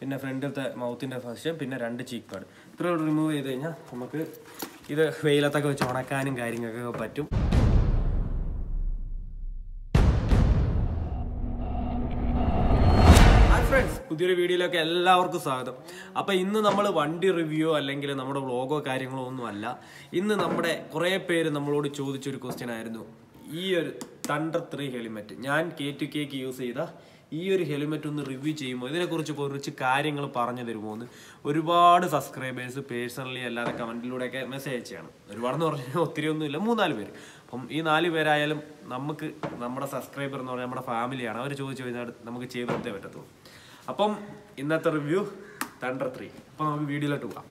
പിന്നെ ഫ്രണ്ടിലത്തെ മൗത്തിൻ്റെ ഫസ്റ്റ് പിന്നെ രണ്ട് ചീക്ക് പാഡ് ഇത്ര റിമൂവ് ചെയ്ത് കഴിഞ്ഞാൽ നമുക്ക് ഇത് വെയിലത്തൊക്കെ വെച്ച് ഉണക്കാനും കാര്യങ്ങൾക്കൊക്കെ പറ്റും ഹായ് ഫ്രണ്ട്സ് പുതിയൊരു വീഡിയോയിലേക്ക് എല്ലാവർക്കും സ്വാഗതം അപ്പൊ ഇന്ന് നമ്മൾ വണ്ടി റിവ്യൂ അല്ലെങ്കിൽ നമ്മുടെ വ്ളോഗോ കാര്യങ്ങളോ ഒന്നും അല്ല ഇന്ന് നമ്മുടെ കുറെ പേര് നമ്മളോട് ചോദിച്ചൊരു ക്വസ്റ്റ്യൻ ആയിരുന്നു ഈ ഒരു തണ്ടർ ത്രീ ഹെൽമെറ്റ് ഞാൻ കെ ടു കേക്ക് യൂസ് ചെയ്ത ഈ ഒരു ഹെൽമെറ്റ് ഒന്ന് റിവ്യൂ ചെയ്യുമ്പോൾ ഇതിനെക്കുറിച്ച് കുറച്ച് കാര്യങ്ങൾ പറഞ്ഞു തരുമോ എന്ന് ഒരുപാട് സബ്സ്ക്രൈബേഴ്സ് പേഴ്സണലി അല്ലാതെ കമന്റിലൂടെയൊക്കെ മെസ്സേജ് അയച്ചാണ് ഒരുപാടെന്ന് പറഞ്ഞാൽ ഒത്തിരി ഒന്നുമില്ല മൂന്നാല് പേര് അപ്പം ഈ നാല് പേരായാലും നമുക്ക് നമ്മുടെ സബ്സ്ക്രൈബർ എന്ന് പറഞ്ഞാൽ നമ്മുടെ ഫാമിലിയാണ് അവർ ചോദിച്ചു കഴിഞ്ഞാൽ നമുക്ക് ചെയ്ത് കൊടുത്തേ പറ്റത്തുള്ളൂ അപ്പം ഇന്നത്തെ റിവ്യൂ തണ്ടർ ത്രീ അപ്പം നമുക്ക് വീഡിയോയിലോട്ട് പോകാം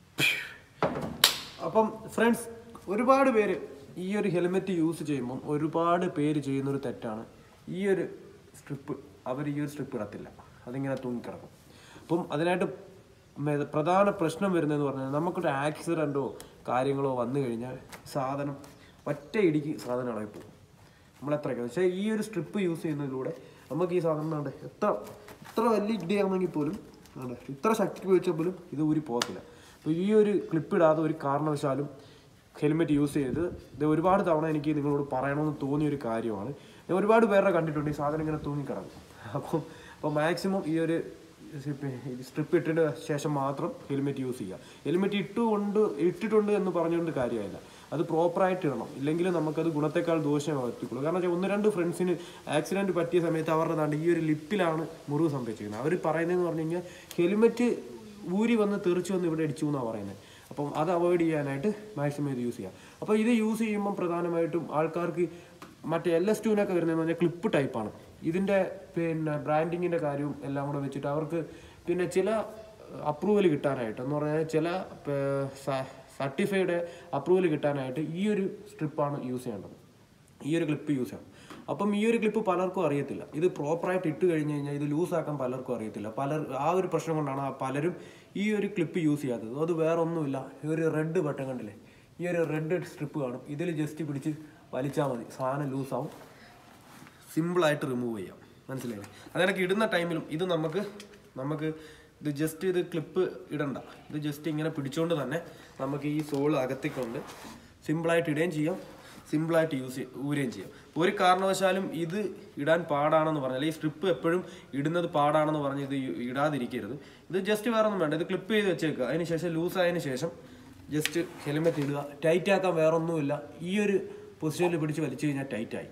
അപ്പം ഫ്രണ്ട്സ് ഒരുപാട് പേര് ഈ ഒരു ഹെൽമെറ്റ് യൂസ് ചെയ്യുമ്പം ഒരുപാട് പേര് ചെയ്യുന്നൊരു തെറ്റാണ് ഈ ഒരു സ്ട്രിപ്പ് അവർ ഈ ഒരു സ്ട്രിപ്പ് ഇടത്തില്ല അതിങ്ങനെ തൂങ്ങിക്കിടക്കും അപ്പം അതിനായിട്ട് മെ- പ്രധാന പ്രശ്നം വരുന്നതെന്ന് പറഞ്ഞാൽ നമുക്കൊരു ആക്സിഡൻറ്റോ കാര്യങ്ങളോ വന്നു കഴിഞ്ഞാൽ സാധനം ഒറ്റ ഇടിക്ക് സാധനം ഇളകി പോകും നമ്മളെത്രയൊക്കെ പക്ഷേ ഈ ഒരു സ്ട്രിപ്പ് യൂസ് ചെയ്യുന്നതിലൂടെ നമുക്ക് ഈ സാധനം ഉണ്ട് എത്ര എത്ര വലിയ ഇടിയാണെങ്കിൽ പോലും ഉണ്ട് ഇത്ര ശക്തി ഉപയോഗിച്ചാൽ പോലും ഇത് ഊരി പോകത്തില്ല അപ്പോൾ ഈ ഒരു ക്ലിപ്പ് ഇടാതെ ഒരു കാരണവശാലും ഹെൽമെറ്റ് യൂസ് ചെയ്ത് ഇത് ഒരുപാട് തവണ എനിക്ക് നിങ്ങളോട് പറയണമെന്ന് തോന്നിയ ഒരു കാര്യമാണ് ഞാൻ ഒരുപാട് പേരുടെ കണ്ടിട്ടുണ്ട് ഈ സാധനം ഇങ്ങനെ തൂങ്ങിക്കിടക്കും അപ്പം അപ്പോൾ മാക്സിമം ഈ ഒരു സ്ട്രിപ്പ് ഇട്ടതിന് ശേഷം മാത്രം ഹെൽമെറ്റ് യൂസ് ചെയ്യുക ഹെൽമെറ്റ് ഇട്ടുകൊണ്ട് ഇട്ടിട്ടുണ്ട് എന്ന് പറഞ്ഞുകൊണ്ട് കാര്യമായില്ല അത് പ്രോപ്പറായിട്ട് ഇടണം ഇല്ലെങ്കിൽ നമുക്കത് ഗുണത്തെക്കാൾ ദോഷമേ പറ്റിക്കുള്ളൂ കാരണം വെച്ചാൽ ഒന്ന് രണ്ട് ഫ്രണ്ട്സിന് ആക്സിഡന്റ് പറ്റിയ സമയത്ത് അവരുടെ നാണ്ട് ഈ ഒരു ലിപ്പിലാണ് മുറിവ് സംഭവിച്ചിരിക്കുന്നത് അവർ പറയുന്നതെന്ന് പറഞ്ഞു കഴിഞ്ഞാൽ ഹെൽമെറ്റ് ഊരി വന്ന് തെറിച്ച് വന്ന് ഇവിടെ അടിച്ചു എന്നാണ് പറയുന്നത് അപ്പം അത് അവോയ്ഡ് ചെയ്യാനായിട്ട് മാക്സിമം ഇത് യൂസ് ചെയ്യുക അപ്പോൾ ഇത് യൂസ് ചെയ്യുമ്പം പ്രധാനമായിട്ടും ആൾക്കാർക്ക് മറ്റേ എൽ എസ് ടുവിനൊക്കെ വരുന്നതെന്ന് പറഞ്ഞാൽ ക്ലിപ്പ് ടൈപ്പാണ് ഇതിൻ്റെ പിന്നെ ബ്രാൻഡിങ്ങിൻ്റെ കാര്യവും എല്ലാം കൂടെ വെച്ചിട്ട് അവർക്ക് പിന്നെ ചില അപ്രൂവൽ കിട്ടാനായിട്ട് എന്ന് പറഞ്ഞാൽ ചില സർട്ടിഫൈഡ് അപ്രൂവൽ കിട്ടാനായിട്ട് ഈ ഒരു സ്ട്രിപ്പാണ് യൂസ് ചെയ്യേണ്ടത് ഈ ഒരു ക്ലിപ്പ് യൂസ് ചെയ്യണം അപ്പം ഈ ഒരു ക്ലിപ്പ് പലർക്കും അറിയത്തില്ല ഇത് പ്രോപ്പറായിട്ട് ഇട്ട് കഴിഞ്ഞ് കഴിഞ്ഞാൽ ഇത് ലൂസാക്കാൻ പലർക്കും അറിയത്തില്ല പലർ ആ ഒരു പ്രശ്നം കൊണ്ടാണ് ആ പലരും ഈ ഒരു ക്ലിപ്പ് യൂസ് ചെയ്യാത്തത് അത് വേറെ ഒന്നുമില്ല ഈ ഒരു റെഡ് ബട്ടൺ കണ്ടില്ലേ ഈ ഒരു റെഡ് സ്ട്രിപ്പ് കാണും ഇതിൽ ജസ്റ്റ് പിടിച്ച് വലിച്ചാൽ മതി സാധനം ലൂസാവും സിമ്പിളായിട്ട് റിമൂവ് ചെയ്യാം മനസ്സിലായില്ലേ അതിനൊക്കെ ഇടുന്ന ടൈമിലും ഇത് നമുക്ക് നമുക്ക് ഇത് ജസ്റ്റ് ഇത് ക്ലിപ്പ് ഇടണ്ട ഇത് ജസ്റ്റ് ഇങ്ങനെ പിടിച്ചുകൊണ്ട് തന്നെ നമുക്ക് ഈ സോൾ അകത്തേക്കൊണ്ട് സിമ്പിളായിട്ട് ഇടുകയും ചെയ്യാം സിമ്പിളായിട്ട് യൂസ് ചെയ്യ ഊരുകയും ചെയ്യാം ഒരു കാരണവശാലും ഇത് ഇടാൻ പാടാണെന്ന് പറഞ്ഞാൽ ഈ സ്ട്രിപ്പ് എപ്പോഴും ഇടുന്നത് പാടാണെന്ന് പറഞ്ഞ് ഇത് ഇ- ഇടാതിരിക്കരുത് ഇത് ജസ്റ്റ് വേറെ ഒന്നും വേണ്ട ഇത് ക്ലിപ്പ് ചെയ്ത് വെച്ചേക്കുക അതിന് ശേഷം ലൂസ് ആയതിനു ശേഷം ജസ്റ്റ് ഹെൽമെറ്റ് ഇടുക ടൈറ്റ് ആക്കാൻ വേറെ ഒന്നുമില്ല ഈ ഒരു പൊസിഷനിൽ പിടിച്ച് വലിച്ചു കഴിഞ്ഞാൽ ടൈറ്റായി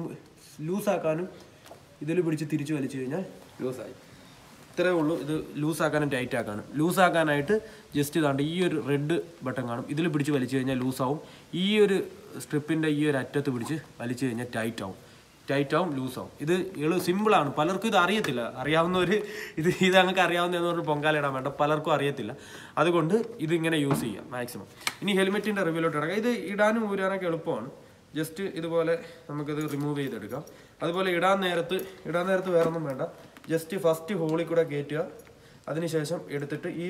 ലൂസാക്കാനും ഇതിൽ പിടിച്ച് തിരിച്ച് വലിച്ചു കഴിഞ്ഞാൽ ലൂസായി ഇത്രേ ഉള്ളൂ ഇത് ലൂസാക്കാനും ടൈറ്റ് ആക്കാനും ലൂസാക്കാനായിട്ട് ജസ്റ്റ് ഇതാണ്ട് ഈ ഒരു റെഡ് ബട്ടൺ കാണും ഇതിൽ പിടിച്ച് വലിച്ചു കഴിഞ്ഞാൽ ലൂസാവും ഈ ഒരു സ്ട്രിപ്പിൻ്റെ ഈ ഒരു അറ്റത്ത് പിടിച്ച് വലിച്ചു കഴിഞ്ഞാൽ ടൈറ്റ് ആവും ടൈറ്റ് ആവും ലൂസാവും ഇത് എളു സിമ്പിളാണ് പലർക്കും ഇത് അറിയത്തില്ല അറിയാവുന്നവർ ഇത് ഇത് ഞങ്ങൾക്ക് അറിയാവുന്ന പറഞ്ഞ് പൊങ്കാലിടാൻ വേണ്ട പലർക്കും അറിയത്തില്ല അതുകൊണ്ട് ഇത് ഇങ്ങനെ യൂസ് ചെയ്യാം മാക്സിമം ഇനി ഹെൽമെറ്റിൻ്റെ റിവ്യൂലോട്ട് ഇറങ്ങാം ഇത് ഇടാനും ഊരാനൊക്കെ എളുപ്പമാണ് ജസ്റ്റ് ഇതുപോലെ നമുക്കിത് റിമൂവ് ചെയ്തെടുക്കാം അതുപോലെ ഇടാൻ നേരത്ത് ഇടാൻ നേരത്ത് വേറെ ഒന്നും വേണ്ട ജസ്റ്റ് ഫസ്റ്റ് ഹോളിൽ കൂടെ കയറ്റുക അതിനുശേഷം എടുത്തിട്ട് ഈ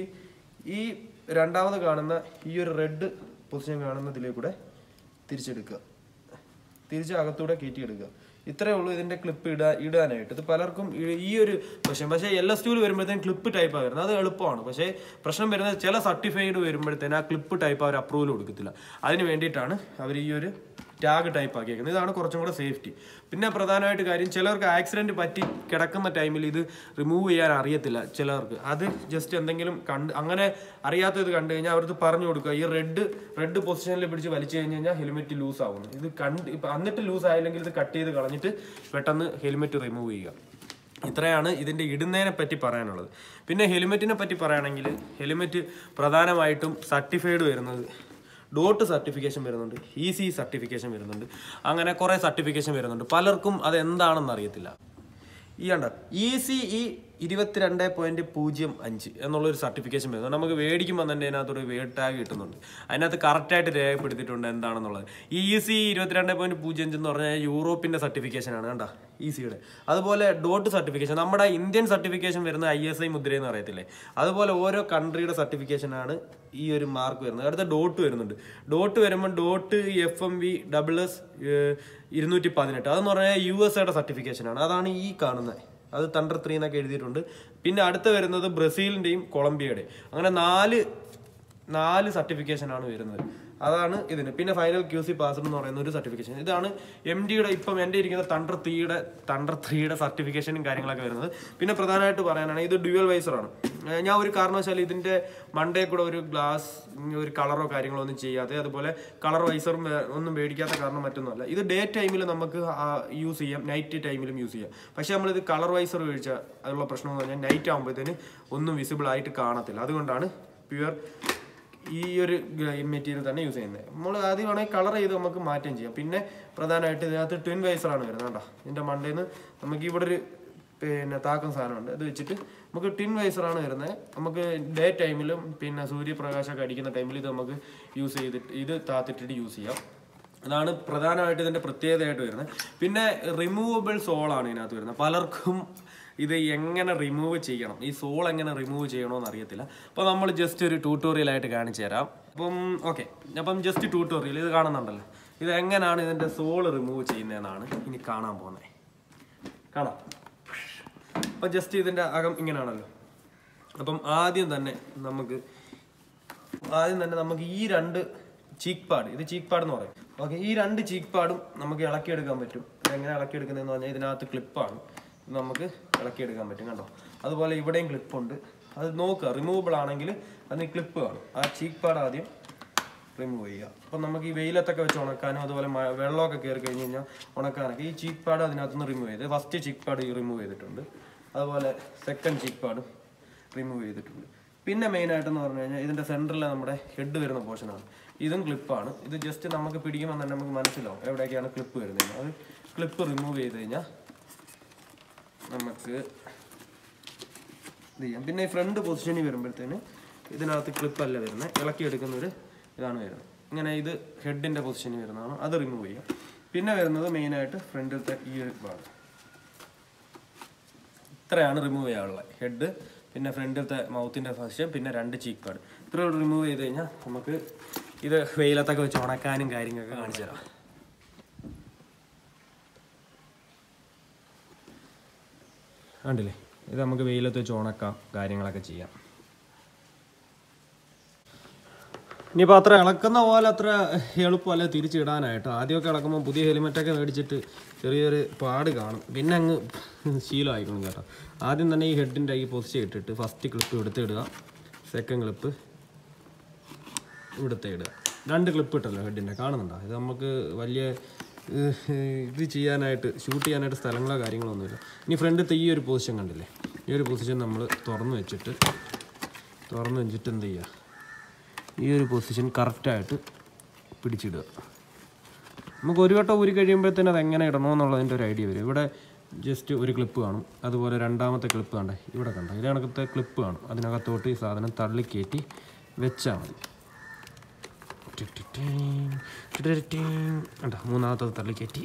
ഈ രണ്ടാമത് കാണുന്ന ഈ ഒരു റെഡ് പൊസിഷൻ കാണുന്നതിലേ കൂടെ തിരിച്ചെടുക്കുക തിരിച്ച് അകത്തൂടെ കയറ്റിയെടുക്കുക ഇത്രയേ ഉള്ളൂ ഇതിന്റെ ക്ലിപ്പ് ഇടാ ഇടാനായിട്ട് ഇത് പലർക്കും ഈ- ഈ ഒരു പ്രശ്നം പക്ഷേ എൽ എസ് ടുവിൽ വരുമ്പോഴത്തേക്കും ക്ലിപ്പ് ടൈപ്പാണ് വരുന്നത് അത് എളുപ്പമാണ് പക്ഷേ പ്രശ്നം വരുന്നത് ചില സർട്ടിഫൈഡ് വരുമ്പോഴത്തേന് ആ ക്ലിപ്പ് ടൈപ്പ് അവർ അപ്രൂവൽ കൊടുക്കത്തില്ല അതിന് വേണ്ടിയിട്ടാണ് അവർ ഈ ഒരു ടാഗ് ടൈപ്പ് ആക്കിയേക്കുന്നത് ഇതാണ് കുറച്ചും കൂടെ സേഫ്റ്റി പിന്നെ പ്രധാനമായിട്ട് കാര്യം ചിലർക്ക് ആക്സിഡന്റ് പറ്റി കിടക്കുന്ന ടൈമിൽ ഇത് റിമൂവ് ചെയ്യാൻ അറിയത്തില്ല ചിലർക്ക് അത് ജസ്റ്റ് എന്തെങ്കിലും കണ്ട് അങ്ങനെ അറിയാത്തത് കണ്ടു കഴിഞ്ഞാൽ അവർക്ക് പറഞ്ഞു കൊടുക്കുക ഈ റെഡ് റെഡ് പൊസിഷനിൽ പിടിച്ച് വലിച്ചു കഴിഞ്ഞ് കഴിഞ്ഞാൽ ഹെൽമെറ്റ് ലൂസ് ആവുന്നു ഇത് കണ്ട് ഇപ്പം എന്നിട്ട് ലൂസ് ആയില്ലെങ്കിൽ ഇത് കട്ട് ചെയ്ത് കളഞ്ഞിട്ട് പെട്ടെന്ന് ഹെൽമെറ്റ് റിമൂവ് ചെയ്യുക ഇത്രയാണ് ഇതിൻ്റെ ഇടുന്നതിനെ പറ്റി പറയാനുള്ളത് പിന്നെ ഹെൽമെറ്റിനെ പറ്റി പറയുകയാണെങ്കിൽ ഹെൽമെറ്റ് പ്രധാനമായിട്ടും സർട്ടിഫൈഡ് വരുന്നത് ഡോട്ട് സർട്ടിഫിക്കേഷൻ വരുന്നുണ്ട് ഇ സി സർട്ടിഫിക്കേഷൻ വരുന്നുണ്ട് അങ്ങനെ കുറേ സർട്ടിഫിക്കേഷൻ വരുന്നുണ്ട് പലർക്കും അത് എന്താണെന്ന് അറിയത്തില്ല ഈ കണ്ട ഇ സി ഇ ഇരുപത്തിരണ്ട് പോയിന്റ് പൂജ്യം അഞ്ച് എന്നുള്ളൊരു സർട്ടിഫിക്കേഷൻ വരുന്നത് നമുക്ക് മേടിക്കുമ്പോൾ തന്നെ അതിനകത്തൊരു വേഡ് ടാഗ് കിട്ടുന്നുണ്ട് അതിനകത്ത് കറക്റ്റായിട്ട് രേഖപ്പെടുത്തിയിട്ടുണ്ട് എന്താണെന്നുള്ളത് ഈ ഇ സി ഇരുപത്തിരണ്ട് പോയിന്റ് പൂജ്യം അഞ്ച് എന്ന് പറഞ്ഞാൽ യൂറോപ്പിന്റെ സർട്ടിഫിക്കേഷൻ ആണ് കണ്ട ഇ സിയുടെ അതുപോലെ ഡോട്ട് സർട്ടിഫിക്കേഷൻ നമ്മുടെ ഇന്ത്യൻ സർട്ടിഫിക്കേഷൻ വരുന്ന ഐ എസ് ഐ മുദ്ര എന്ന് അറിയത്തില്ലേ അതുപോലെ ഓരോ കൺട്രിയുടെ സർട്ടിഫിക്കേഷൻ ആണ് ഈ ഒരു മാർക്ക് വരുന്നത് അടുത്ത ഡോട്ട് വരുന്നുണ്ട് ഡോട്ട് വരുമ്പോൾ DOT F M V double S ഇരുന്നൂറ്റി പതിനെട്ട് അതെന്ന് പറഞ്ഞാൽ യു എസ് എയുടെ സർട്ടിഫിക്കേഷൻ ആണ് അതാണ് ഈ കാണുന്നത് അത് തണ്ടർ ത്രീ എന്നൊക്കെ എഴുതിയിട്ടുണ്ട് പിന്നെ അടുത്ത് വരുന്നത് ബ്രസീലിന്റെയും കൊളംബിയയുടെയും അങ്ങനെ നാല് നാല് സർട്ടിഫിക്കേഷൻ ആണ് വരുന്നത് അതാണ് ഇതിന് പിന്നെ ഫൈനൽ ക്യൂ സി പാസ് എന്ന് പറയുന്ന ഒരു സർട്ടിഫിക്കേഷൻ ഇതാണ് എം ഡിയുടെ ഇപ്പം എൻ്റെ ഇരിക്കുന്ന തണ്ടർ ത്രീയുടെ തണ്ടർ ത്രീയുടെ സർട്ടിഫിക്കേഷനും കാര്യങ്ങളൊക്കെ വരുന്നത് പിന്നെ പ്രധാനമായിട്ട് പറയാനാണ് ഇത് ഡ്യുവൽ വൈസർ ആണ് ഏഹ് ഞാൻ ഒരു കാരണവശാലും ഇതിന്റെ മണ്ടേ കൂടെ ഒരു ഗ്ലാസ് ഒരു കളറോ കാര്യങ്ങളോ ഒന്നും ചെയ്യാതെ അതുപോലെ കളർ വൈസറും വേ- ഒന്നും മേടിക്കാത്ത കാരണം മറ്റൊന്നുമല്ല ഇത് ഡേ ടൈമിൽ നമുക്ക് യൂസ് ചെയ്യാം നൈറ്റ് ടൈമിലും യൂസ് ചെയ്യാം പക്ഷെ നമ്മളിത് കളർ വൈസർ മേടിച്ചാൽ അതിനുള്ള പ്രശ്നം എന്ന് പറഞ്ഞാൽ നൈറ്റ് ആകുമ്പോഴത്തേന് ഒന്നും വിസിബിൾ ആയിട്ട് കാണത്തില്ല അതുകൊണ്ടാണ് പ്യുവർ ഈ ഒരു മെറ്റീരിയൽ തന്നെ യൂസ് ചെയ്യുന്നത് നമ്മൾ ആദ്യം വേണമെങ്കിൽ കളർ ചെയ്ത് നമുക്ക് മാറ്റം ചെയ്യാം പിന്നെ പ്രധാനമായിട്ട് ഇതിനകത്ത് ട്വിൻ വൈസറാണ് വരുന്നത് കേട്ടോ ഇതിൻ്റെ മണ്ടേന്ന് നമുക്ക് ഇവിടെ ഒരു പിന്നെ താക്കം സാധനമുണ്ട് അത് വെച്ചിട്ട് നമുക്ക് ടിൻ വൈസറാണ് വരുന്നത് നമുക്ക് ഡേ ടൈമിലും പിന്നെ സൂര്യപ്രകാശമൊക്കെ അടിക്കുന്ന ടൈമിൽ ഇത് നമുക്ക് യൂസ് ചെയ്തിട്ട് ഇത് താത്തിട്ടിട്ട് യൂസ് ചെയ്യാം അതാണ് പ്രധാനമായിട്ട് ഇതിന്റെ പ്രത്യേകതയായിട്ട് വരുന്നത് പിന്നെ റിമൂവബിൾ സോളാണ് ഇതിനകത്ത് വരുന്നത് പലർക്കും ഇത് എങ്ങനെ റിമൂവ് ചെയ്യണം ഈ സോൾ എങ്ങനെ റിമൂവ് ചെയ്യണമെന്ന് അറിയത്തില്ല അപ്പോൾ നമ്മൾ ജസ്റ്റ് ഒരു ട്യൂട്ടോറിയൽ ആയിട്ട് കാണിച്ചു തരാം അപ്പം ഓക്കെ അപ്പം ജസ്റ്റ് ട്യൂട്ടോറിയൽ ഇത് കാണുന്നുണ്ടല്ലോ ഇത് എങ്ങനെയാണ് ഇതിന്റെ സോൾ റിമൂവ് ചെയ്യുന്നതെന്നാണ് ഇനി കാണാൻ പോകുന്നത് കാണാം അപ്പം ജസ്റ്റ് ഇതിന്റെ അകം ഇങ്ങനെയാണല്ലോ അപ്പം ആദ്യം തന്നെ നമുക്ക് ആദ്യം തന്നെ നമുക്ക് ഈ രണ്ട് ചീക്ക് പാഡ് ഇത് ചീക്ക് പാഡ് എന്ന് പറയും ഓക്കെ ഈ രണ്ട് ചീക്ക് പാഡും നമുക്ക് ഇളക്കിയെടുക്കാൻ പറ്റും എങ്ങനെ ഇളക്കിയെടുക്കുന്നതെന്ന് പറഞ്ഞാൽ ഇതിനകത്ത് ക്ലിപ്പാണ് ഇത് നമുക്ക് ഇളക്കിയെടുക്കാൻ പറ്റും കണ്ടോ അതുപോലെ ഇവിടെയും ക്ലിപ്പുണ്ട് അത് നോക്കുക റിമൂവബിൾ ആണെങ്കിൽ അതിന് ക്ലിപ്പ് കാണും ആ ചീക്ക് പാഡ് ആദ്യം റിമൂവ് ചെയ്യുക അപ്പം നമുക്ക് ഈ വെയിലത്തൊക്കെ വെച്ച് ഉണക്കാനും അതുപോലെ മഴ- വെള്ളമൊക്കെ കയറി കഴിഞ്ഞ് കഴിഞ്ഞാൽ ഉണക്കാനൊക്കെ ഈ ചീക്ക് പാഡ് അതിനകത്തുനിന്ന് റിമൂവ് ചെയ്ത് ഫസ്റ്റ് ചീക്ക് പാഡ് റിമൂവ് ചെയ്തിട്ടുണ്ട് അതുപോലെ സെക്കൻഡ് ചീക്ക് പാഡും റിമൂവ് ചെയ്തിട്ടുണ്ട് പിന്നെ മെയിൻ ആയിട്ടെന്ന് പറഞ്ഞു കഴിഞ്ഞാൽ ഇതിന്റെ സെന്ററിൽ നമ്മുടെ ഹെഡ് വരുന്ന പോർഷനാണ് ഇതും ക്ലിപ്പാണ് ഇത് ജസ്റ്റ് നമുക്ക് പിടിക്കുമ്പോൾ തന്നെ നമുക്ക് മനസ്സിലാവും എവിടെയൊക്കെയാണ് ക്ലിപ്പ് വരുന്നത് അത് ക്ലിപ്പ് റിമൂവ് ചെയ്ത് കഴിഞ്ഞാൽ നമുക്ക് ഇത് ചെയ്യാം പിന്നെ ഈ ഫ്രണ്ട് പൊസിഷനിൽ വരുമ്പോഴത്തേന് ഇതിനകത്ത് ക്ലിപ്പല്ല വരുന്നത് ഇളക്കിയെടുക്കുന്ന ഒരു ഇതാണ് വരുന്നത് ഇങ്ങനെ ഇത് ഹെഡിന്റെ പൊസിഷനിൽ വരുന്നതാണ് അത് റിമൂവ് ചെയ്യാം പിന്നെ വരുന്നത് മെയിനായിട്ട് ഫ്രണ്ടിലത്തെ ഈ ഒരു ഭാഗം ഇത്രയാണ് റിമൂവ് ചെയ്യാനുള്ളത് ഹെഡ് പിന്നെ ഫ്രണ്ടിലത്തെ മൗത്തിന്റെ ഫസ്റ്റ് പിന്നെ രണ്ട് ചീക്ക് പാഡ് ഇത്ര റിമൂവ് ചെയ്ത് കഴിഞ്ഞാൽ നമുക്ക് ഇത് വെയിലത്തൊക്കെ വെച്ച് ഉണക്കാനും കാര്യങ്ങളൊക്കെ കാണിച്ചു തരാം കണ്ടില്ലേ ഇത് നമുക്ക് വെയിലത്ത് വെച്ച് ഉണക്കാം കാര്യങ്ങളൊക്കെ ചെയ്യാം ഇനിയിപ്പോൾ അത്ര ഇളക്കുന്ന പോലെ അത്ര എളുപ്പമല്ല തിരിച്ചിടാനായിട്ട് ആദ്യമൊക്കെ ഇളക്കുമ്പോൾ പുതിയ ഹെൽമെറ്റൊക്കെ മേടിച്ചിട്ട് ചെറിയൊരു പാട് കാണും പിന്നെ അങ്ങ് ശീലമായിക്കണം കേട്ടോ ആദ്യം തന്നെ ഈ ഹെഡിൻ്റെ ഈ പൊസിഷൻ ഇട്ടിട്ട് ഫസ്റ്റ് ക്ലിപ്പ് ഇവിടുത്തെ ഇടുക സെക്കൻഡ് ക്ലിപ്പ് ഇവിടുത്തെ ഇടുക രണ്ട് ക്ലിപ്പ് ഇട്ടല്ലോ ഹെഡിൻ്റെ കാണുന്നുണ്ടോ ഇത് നമുക്ക് വലിയ ഏഹ്, ഇത് ചെയ്യാനായിട്ട് ഷൂട്ട് ചെയ്യാനായിട്ട് സ്ഥലങ്ങളോ കാര്യങ്ങളോ ഒന്നുമില്ല ഇനി ഫ്രണ്ടിലത്തെ ഈ ഒരു പൊസിഷൻ കണ്ടില്ലേ ഈ ഒരു പൊസിഷൻ നമ്മൾ തുറന്ന് വെച്ചിട്ട് തുറന്ന് വെച്ചിട്ട് എന്ത് ചെയ്യുക ഈ ഒരു പൊസിഷൻ കറക്റ്റായിട്ട് പിടിച്ചിടുക നമുക്ക് ഒരു വട്ടം ഊരി കഴിയുമ്പോഴത്തേന് അത് എങ്ങനെ ഇടണമെന്നുള്ളതിൻ്റെ ഒരു ഐഡിയ വരും ഇവിടെ ജസ്റ്റ് ഒരു ക്ലിപ്പ് കാണും അതുപോലെ രണ്ടാമത്തെ ക്ലിപ്പ് കണ്ടേ ഇവിടെ കണ്ടോ ഇതിനകത്തെ ക്ലിപ്പ് കാണും അതിനകത്തോട്ട് ഈ സാധനം തള്ളി കയറ്റി വെച്ചാൽ മതി ടിക് ടിക് ടീങ്, ടിക് ടിക് ടീങ്. കണ്ടോ മൂന്നാമത്തത് തള്ളി കയറ്റി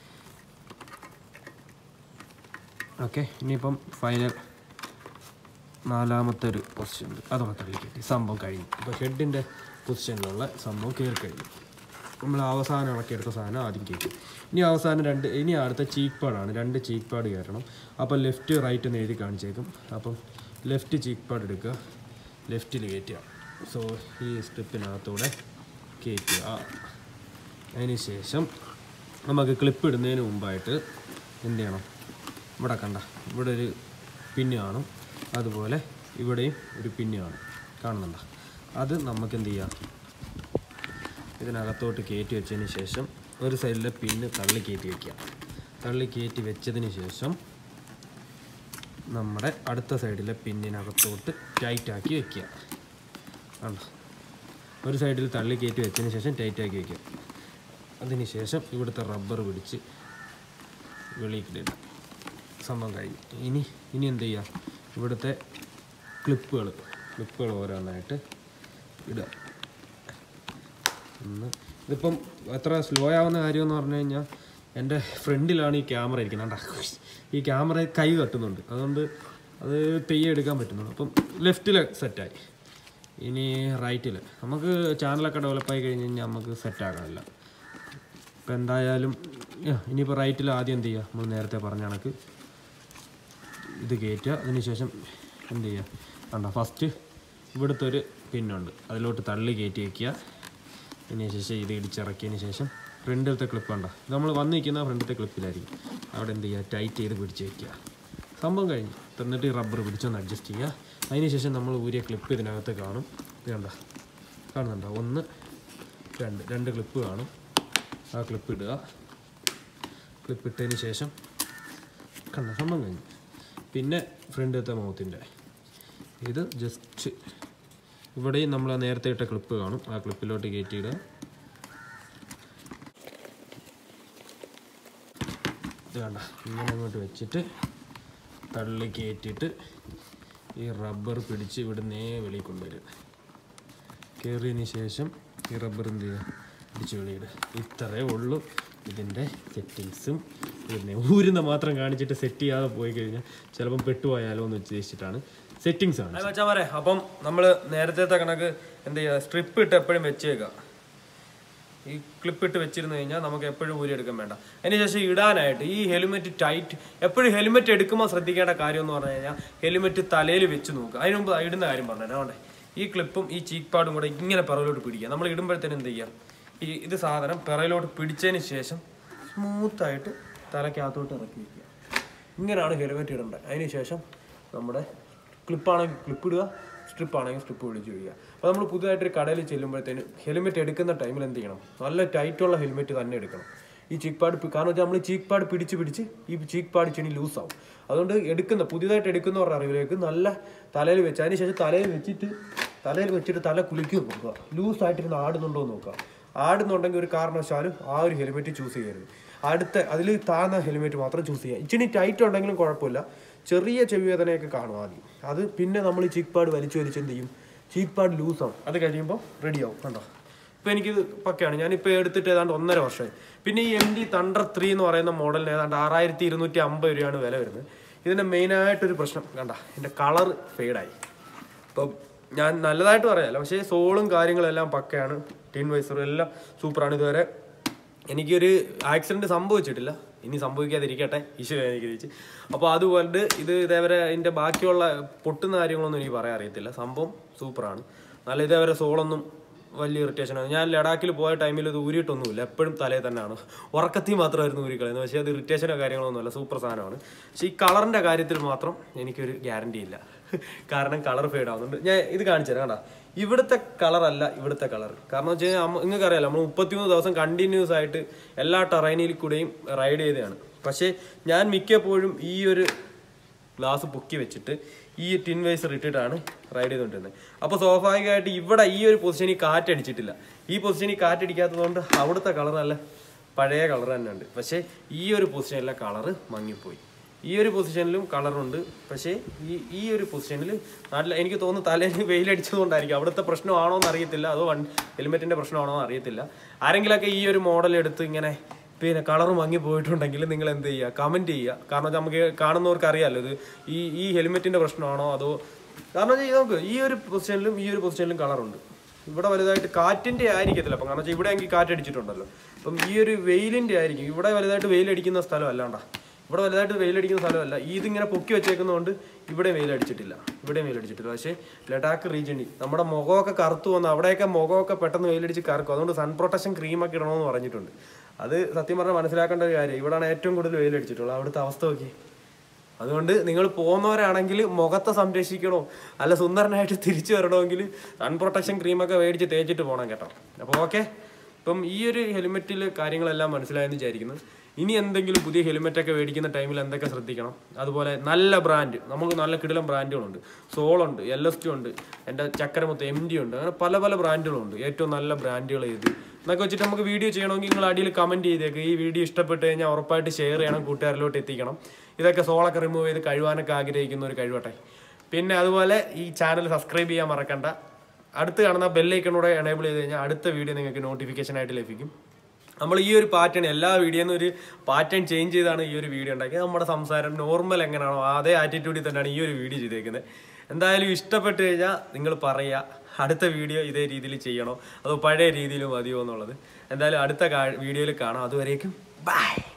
ഓക്കെ ഇനിയിപ്പം ഫൈനൽ നാലാമത്തെ ഒരു പൊസിഷൻ ഉണ്ട് അതോടെ തള്ളി കയറ്റി സംഭവം കഴിഞ്ഞു ഇപ്പോൾ ഹെഡിൻ്റെ പൊസിഷനിലുള്ള സംഭവം കയറി കഴിഞ്ഞു നമ്മൾ അവസാനം ഇളക്കിയെടുത്ത സാധനം ആദ്യം കയറ്റി ഇനി അവസാനം രണ്ട് ഇനി അടുത്ത ചീക്ക് പാഡാണ് രണ്ട് ചീക്ക് പാഡ് കയറണം അപ്പോൾ ലെഫ്റ്റ് റൈറ്റ് എന്ന് എഴുതി കാണിച്ചേക്കും അപ്പം ലെഫ്റ്റ് ചീക്ക് പാഡ് എടുക്കുക ലെഫ്റ്റിൽ കയറ്റുക സോ ഈ സ്ട്രിപ്പിനകത്തൂടെ കയറ്റുക അതിന് ശേഷം നമുക്ക് ക്ലിപ്പ് ഇടുന്നതിന് മുമ്പായിട്ട് എന്ത് ചെയ്യണം ഇവിടെ കണ്ട ഇവിടെ ഒരു പിന്ന് കാണും അതുപോലെ ഇവിടെയും ഒരു പിന്ന് കാണും കാണുന്നുണ്ടോ അത് നമുക്ക് എന്ത് ചെയ്യാം ഇതിനകത്തോട്ട് കയറ്റി വെച്ചതിന് ശേഷം ഒരു സൈഡിലെ പിന്ന് തള്ളി കയറ്റി വെക്കുക തള്ളി കയറ്റി വെച്ചതിന് ശേഷം നമ്മുടെ അടുത്ത സൈഡിലെ പിന്നിനകത്തോട്ട് ടൈറ്റാക്കി വെക്കുക കണ്ടോ ഒരു സൈഡിൽ തള്ളി കയറ്റി വെച്ചതിന് ശേഷം ടൈറ്റാക്കി വെക്കുക അതിന് ശേഷം ഇവിടുത്തെ റബ്ബർ പിടിച്ച് വെളിയിലിടുക സംഭവം കഴിഞ്ഞു ഇനി ഇനി എന്ത് ചെയ്യുക ഇവിടുത്തെ ക്ലിപ്പുകൾ ക്ലിപ്പുകൾ ഓരോന്നായിട്ട് ഇടുക ഒന്ന് ഇതിപ്പം എത്ര സ്ലോ ആവുന്ന കാര്യം എന്ന് പറഞ്ഞു കഴിഞ്ഞാൽ എൻ്റെ ഫ്രണ്ടിലാണ് ഈ ക്യാമറ ഇരിക്കുന്നത് കണ്ടാ ഈ ക്യാമറ കൈ തട്ടുന്നുണ്ട് അതുകൊണ്ട് അത് തെയ്യം എടുക്കാൻ പറ്റുന്നുള്ളൂ അപ്പം ലെഫ്റ്റിൽ സെറ്റായി ഇനി റൈറ്റിൽ നമുക്ക് ചാനലൊക്കെ ഡെവലപ്പായി കഴിഞ്ഞ് കഴിഞ്ഞാൽ നമുക്ക് സെറ്റാക്കണില്ല ഇപ്പം എന്തായാലും യാ, ഇനിയിപ്പോൾ റൈറ്റിൽ ആദ്യം എന്ത് ചെയ്യുക നമ്മൾ നേരത്തെ പറഞ്ഞ കണക്ക് ഇത് കയറ്റുക അതിനുശേഷം എന്ത് ചെയ്യുക കണ്ടോ ഫസ്റ്റ് ഇവിടുത്തെ ഒരു പിന്നുണ്ട് അതിലോട്ട് തള്ളി കയറ്റി വയ്ക്കുക അതിനുശേഷം ഇത് ഇടിച്ചിറക്കിയതിന് ശേഷം ഫ്രണ്ടിലത്തെ ക്ലിപ്പ് ഉണ്ടോ ഇത് നമ്മൾ വന്ന് നിൽക്കുന്ന ഫ്രണ്ടിലത്തെ ക്ലിപ്പിലായിരിക്കും അവിടെ എന്ത് ചെയ്യുക ടൈറ്റ് ചെയ്ത് പിടിച്ച് വയ്ക്കുക സംഭവം കഴിഞ്ഞു തന്നിട്ട് ഈ റബ്ബർ പിടിച്ചൊന്ന് അഡ്ജസ്റ്റ് ചെയ്യുക അതിനുശേഷം നമ്മൾ ഊരിയ ക്ലിപ്പ് ഇതിനകത്ത് കാണും ഇത് കണ്ട കാണുന്നുണ്ടോ ഒന്ന് രണ്ട് രണ്ട് ക്ലിപ്പ് കാണും ആ ക്ലിപ്പ് ഇടുക ക്ലിപ്പ് ഇട്ടതിന് ശേഷം കണ്ട സംഭവം കഴിഞ്ഞു പിന്നെ ഫ്രണ്ടിലത്തെ മൗത്തിൻ്റെ ഇത് ജസ്റ്റ് ഇവിടെയും നമ്മൾ ആ നേരത്തെ ഇട്ട ക്ലിപ്പ് കാണും ആ ക്ലിപ്പിലോട്ട് കയറ്റിയിടുക ഇത് കണ്ട ഇങ്ങനെ അങ്ങോട്ട് വെച്ചിട്ട് തള്ളി കയറ്റിയിട്ട് ഈ റബ്ബർ പിടിച്ച് ഇവിടുന്നേ വെളിയിൽ കൊണ്ടുവരിക കയറിയതിന് ശേഷം ഈ റബ്ബർ എന്ത് ചെയ്യുക പിടിച്ച് വെളിയിടുക ഇത്രയേ ഉള്ളൂ ഇതിൻ്റെ സെറ്റിങ്സും പിന്നെ ഊരുന്ന മാത്രം കാണിച്ചിട്ട് സെറ്റ് ചെയ്യാതെ പോയി കഴിഞ്ഞാൽ ചിലപ്പം പെട്ടുപോയാലോ എന്ന് ഉദ്ദേശിച്ചിട്ടാണ് സെറ്റിങ്സ് ആണ് വെച്ചാൽ പറയാം അപ്പം നമ്മൾ നേരത്തെ കണക്ക് എന്ത് ചെയ്യുക സ്ട്രിപ്പ് ഇട്ട് എപ്പോഴും വെച്ചേക്കുക ഈ ക്ലിപ്പ് ഇട്ട് വെച്ചിരുന്നു കഴിഞ്ഞാൽ നമുക്ക് എപ്പോഴും ഊരി എടുക്കാൻ വേണ്ട അതിനുശേഷം ഇടാനായിട്ട് ഈ ഹെൽമെറ്റ് ടൈറ്റ് എപ്പോഴും ഹെൽമെറ്റ് എടുക്കുമ്പോൾ ശ്രദ്ധിക്കേണ്ട കാര്യം എന്ന് പറഞ്ഞു കഴിഞ്ഞാൽ ഹെൽമെറ്റ് തലയിൽ വെച്ച് നോക്കുക അതിന് മുമ്പ് ഇടുന്ന കാര്യം പറഞ്ഞു അതുകൊണ്ട് ഈ ക്ലിപ്പും ഈ ചീക്ക് പാഡും കൂടെ ഇങ്ങനെ പിറകിലോട്ട് പിടിക്കുക നമ്മൾ ഇടുമ്പോഴത്തേനും എന്ത് ചെയ്യുക ഈ ഇത് സാധനം പിറകിലോട്ട് പിടിച്ചതിന് ശേഷം സ്മൂത്തായിട്ട് തലക്കകത്തോട്ട് ഇറക്കി വയ്ക്കുക ഇങ്ങനെയാണ് ഹെൽമെറ്റ് ഇടേണ്ടത് അതിന് ശേഷം നമ്മുടെ ക്ലിപ്പാണെങ്കിൽ ക്ലിപ്പ് ഇടുക സ്ട്രിപ്പ് ആണെങ്കിൽ സ്ട്രിപ്പ് പിടിച്ച് വിടുക അപ്പോൾ നമ്മൾ പുതുതായിട്ടൊരു കടയിൽ ചെല്ലുമ്പോഴത്തേന് ഹെൽമെറ്റ് എടുക്കുന്ന ടൈമിൽ എന്ത് ചെയ്യണം നല്ല ടൈറ്റുള്ള ഹെൽമെറ്റ് തന്നെ എടുക്കണം ഈ ചീക്ക് പാഡ് പി- കാരണം വെച്ചാൽ നമ്മൾ ചീക്ക് പാഡ് പിടിച്ച് പിടിച്ച് ഈ ചീക്ക് പാഡ് ചെണി ലൂസാവും അതുകൊണ്ട് എടുക്കുന്ന പുതിയതായിട്ട് എടുക്കുന്നവരുടെ അറിവിലേക്ക് നല്ല തലയിൽ വെച്ച് അതിന് ശേഷം തലയിൽ വെച്ചിട്ട് തലയിൽ വെച്ചിട്ട് തല കുലുക്കി നോക്കുക ലൂസായിട്ടിരുന്ന് ആടുന്നുണ്ടോ എന്ന് നോക്കുക ആടുന്നുണ്ടെങ്കിൽ ഒരു കാരണവശാലും ആ ഒരു ഹെൽമെറ്റ് ചൂസ് ചെയ്യരുത് അടുത്ത അതിൽ താഴ്ന്ന ഹെൽമെറ്റ് മാത്രം ചൂസ് ചെയ്യുക ഇച്ചിരി ടൈറ്റ് ഉണ്ടെങ്കിലും കുഴപ്പമില്ല ചെറിയ ചെവി വേദനയൊക്കെ കാണും ആദ്യം അത് പിന്നെ നമ്മൾ ചീക്ക് പാഡ് വലിച്ചു വലിച്ച് എന്ത് ചെയ്യും ചീക്ക് പാഡ് ലൂസാവും അത് കഴിയുമ്പോൾ റെഡിയാവും കണ്ടോ ഇപ്പോൾ എനിക്കിത് പക്കയാണ് ഞാനിപ്പോൾ എടുത്തിട്ട് ഏതാണ്ട് ഒന്നര വർഷമായി പിന്നെ ഈ എം ഡി തണ്ടർ ത്രീ എന്ന് പറയുന്ന മോഡലിന് ഏതാണ്ട് ആറായിരത്തി ഇരുന്നൂറ്റി അമ്പത് രൂപയാണ് വില വരുന്നത് ഇതിൻ്റെ മെയിനായിട്ടൊരു പ്രശ്നം കണ്ട എൻ്റെ കളർ ഫെയ്ഡായി അപ്പം ഞാൻ നല്ലതായിട്ട് പറയാമല്ലോ പക്ഷേ സോളും കാര്യങ്ങളെല്ലാം പക്കയാണ് ടീൻ വൈസറും എല്ലാം സൂപ്പറാണ് ഇതുവരെ എനിക്കൊരു ആക്സിഡൻറ്റ് സംഭവിച്ചിട്ടില്ല ഇനി സംഭവിക്കാതിരിക്കട്ടെ ഈശ്വരൻ എനിക്ക് തിരിച്ച് അപ്പോൾ അതുകൊണ്ട് ഇത് ഇതേവരെ അതിൻ്റെ ബാക്കിയുള്ള പൊട്ടുന്ന കാര്യങ്ങളൊന്നും എനിക്ക് പറയാൻ അറിയത്തില്ല സംഭവം സൂപ്പറാണ് നല്ല ഇതേവരെ സോളൊന്നും വലിയ ഇറിറ്റേഷനാണ് ഞാൻ ലഡാക്കിൽ പോയ ടൈമിൽ ഇത് ഊരിയിട്ടൊന്നുമില്ല എപ്പോഴും തലയിൽ തന്നെയാണ് ഉറക്കത്തിൽ മാത്രമായിരുന്നു ഊരി കളയുന്നത് പക്ഷേ അത് ഇറിറ്റേഷനോ കാര്യങ്ങളൊന്നുമല്ല സൂപ്പർ സാധനമാണ് പക്ഷേ ഈ കളറിൻ്റെ കാര്യത്തിൽ മാത്രം എനിക്കൊരു ഗ്യാരണ്ടി ഇല്ല കാരണം കളർ ഫെയ്ഡ് ആവുന്നുണ്ട് ഞാൻ ഇത് കാണിച്ചു തരാം കണ്ടാ ഇവിടുത്തെ കളർ അല്ല ഇവിടുത്തെ കളർ കാരണം വെച്ച് കഴിഞ്ഞാൽ നിങ്ങൾക്ക് അറിയാലോ നമ്മൾ മുപ്പത്തിമൂന്ന് ദിവസം കണ്ടിന്യൂസ് ആയിട്ട് എല്ലാ ടെറൈനിൽ കൂടെയും റൈഡ് ചെയ്തതാണ് പക്ഷേ ഞാൻ മിക്കപ്പോഴും ഈ ഒരു ഗ്ലാസ് പൊക്കി വെച്ചിട്ട് ഈ ടിൻ വൈസർ ഇട്ടിട്ടാണ് റൈഡ് ചെയ്തുകൊണ്ടിരുന്നത് അപ്പോൾ സ്വാഭാവികമായിട്ട് ഇവിടെ ഈ ഒരു പൊസിഷനിൽ കാറ്റടിച്ചിട്ടില്ല ഈ പൊസിഷനിൽ കാറ്റടിക്കാത്തതുകൊണ്ട് അവിടുത്തെ കളർ നല്ല പഴയ കളർ തന്നെ ഉണ്ട് പക്ഷേ ഈ ഒരു പൊസിഷനിലെ കളറ് മങ്ങിപ്പോയി ഈ ഒരു പൊസിഷനിലും കളറുണ്ട് പക്ഷേ ഈ ഈ ഒരു പൊസിഷനിൽ നല്ല എനിക്ക് തോന്നുന്നു തലേന്ന് വെയിലടിച്ചതുകൊണ്ടായിരിക്കും അവിടുത്തെ പ്രശ്നമാണോ എന്ന് അറിയത്തില്ല അതോ വൺ ഹെൽമെറ്റിൻ്റെ പ്രശ്നമാണോ എന്ന് അറിയത്തില്ല ആരെങ്കിലൊക്കെ ഈ ഒരു മോഡൽ എടുത്ത് ഇങ്ങനെ പിന്നെ കളർ മങ്ങി പോയിട്ടുണ്ടെങ്കിൽ നിങ്ങൾ എന്ത് ചെയ്യുക കമൻറ്റ് ചെയ്യുക കാരണം വെച്ചാൽ നമുക്ക് കാണുന്നവർക്ക് അറിയാമല്ലോ ഇത് ഈ ഈ ഹെൽമെറ്റിൻ്റെ പ്രശ്നമാണോ അതോ കാരണം വെച്ചാൽ നോക്ക് ഈ ഒരു പൊസിഷനിലും ഈ ഒരു പൊസിഷനിലും കളറുണ്ട് ഇവിടെ വലുതായിട്ട് കാറ്റിൻ്റെ ആയിരിക്കത്തില്ല അപ്പം കാരണം വെച്ചാൽ ഇവിടെ എങ്കിൽ കാറ്റടിച്ചിട്ടുണ്ടല്ലോ അപ്പം ഈ ഒരു വെയിലിൻ്റെ ആയിരിക്കും ഇവിടെ വലുതായിട്ട് വെയിലടിക്കുന്ന സ്ഥലം അല്ലാണ്ടാ ഇവിടെ വലുതായിട്ട് വെയിലടിക്കുന്ന സ്ഥലമല്ല ഇതിങ്ങനെ പൊക്കി വെച്ചേക്കുന്നതുകൊണ്ട് ഇവിടെ വെയിലടിച്ചിട്ടില്ല ഇവിടെ വെയിലടിച്ചിട്ടില്ല പക്ഷേ ലഡാക്ക് റീജിയനിൽ നമ്മുടെ മുഖമൊക്കെ കറുത്തു വന്ന് അവിടെയൊക്കെ മുഖമൊക്കെ പെട്ടെന്ന് വെയിലടിച്ച് കറക്കും അതുകൊണ്ട് സൺ പ്രൊട്ടക്ഷൻ ക്രീമൊക്കെ ഇടണമെന്ന് പറഞ്ഞിട്ടുണ്ട് അത് സത്യം പറഞ്ഞാൽ മനസ്സിലാക്കേണ്ട ഒരു കാര്യം ഇവിടെയാണ് ഏറ്റവും കൂടുതൽ വെയിലടിച്ചിട്ടുള്ളത് അവിടുത്തെ അവസ്ഥ നോക്കി അതുകൊണ്ട് നിങ്ങൾ പോകുന്നവരാണെങ്കിൽ മുഖത്തെ സംരക്ഷിക്കണോ അല്ല സുന്ദരനായിട്ട് തിരിച്ചു വരണമെങ്കിൽ സൺ പ്രൊട്ടക്ഷൻ ക്രീമൊക്കെ മേടിച്ച് തേച്ചിട്ട് പോകണം കേട്ടോ അപ്പോൾ ഓക്കെ ഇപ്പം ഈ ഒരു ഹെൽമെറ്റിൽ കാര്യങ്ങളെല്ലാം മനസ്സിലായെന്ന് വിചാരിക്കുന്നു ഇനി എന്തെങ്കിലും പുതിയ ഹെൽമെറ്റൊക്കെ മേടിക്കുന്ന ടൈമിൽ എന്തൊക്കെ ശ്രദ്ധിക്കണം അതുപോലെ നല്ല ബ്രാൻഡ് നമുക്ക് നല്ല കിടിലം ബ്രാൻഡുകളുണ്ട് സോളുണ്ട് എൽ എസ് ടി ഉണ്ട് എൻ്റെ ചക്കരമുത്ത് എം ഡി ഉണ്ട് അങ്ങനെ പല പല ബ്രാൻഡുകളുണ്ട് ഏറ്റവും നല്ല ബ്രാൻഡുകൾ ഏത് എന്നൊക്കെ വെച്ചിട്ട് നമുക്ക് വീഡിയോ ചെയ്യണമെങ്കിൽ നിങ്ങൾ അടിയിൽ കമൻറ്റ് ചെയ്തേക്ക് ഈ വീഡിയോ ഇഷ്ടപ്പെട്ട് കഴിഞ്ഞാൽ ഉറപ്പായിട്ട് ഷെയർ ചെയ്യണം കൂട്ടുകാരിലോട്ട് എത്തിക്കണം ഇതൊക്കെ സോളൊക്കെ റിമൂവ് ചെയ്ത് കഴിവാനൊക്കെ ആഗ്രഹിക്കുന്ന ഒരു കഴിവട്ടെ പിന്നെ അതുപോലെ ഈ ചാനൽ സബ്സ്ക്രൈബ് ചെയ്യാൻ മറക്കണ്ട അടുത്ത് കാണുന്ന ബെല്ലൈക്കണൂടെ എനേബിൾ ചെയ്ത് കഴിഞ്ഞാൽ അടുത്ത വീഡിയോ നിങ്ങൾക്ക് നോട്ടിഫിക്കേഷൻ ആയിട്ട് ലഭിക്കും നമ്മൾ ഈ ഒരു പാറ്റേൺ എല്ലാ വീഡിയോന്നും ഒരു പാറ്റേൺ ചേഞ്ച് ചെയ്താണ് ഈ ഒരു വീഡിയോ ഉണ്ടാക്കിയത് നമ്മുടെ സംസാരം നോർമൽ എങ്ങനെയാണോ അതേ ആറ്റിറ്റ്യൂഡിൽ തന്നെയാണ് ഈ ഒരു വീഡിയോ ചെയ്തേക്കുന്നത് എന്തായാലും ഇഷ്ടപ്പെട്ട് കഴിഞ്ഞാൽ നിങ്ങൾ പറയുക അടുത്ത വീഡിയോ ഇതേ രീതിയിൽ ചെയ്യണോ അതോ പഴയ രീതിയിൽ മതിയോ എന്നുള്ളത് എന്തായാലും അടുത്ത വീഡിയോയിൽ കാണാം അതുവരേക്കും ബൈ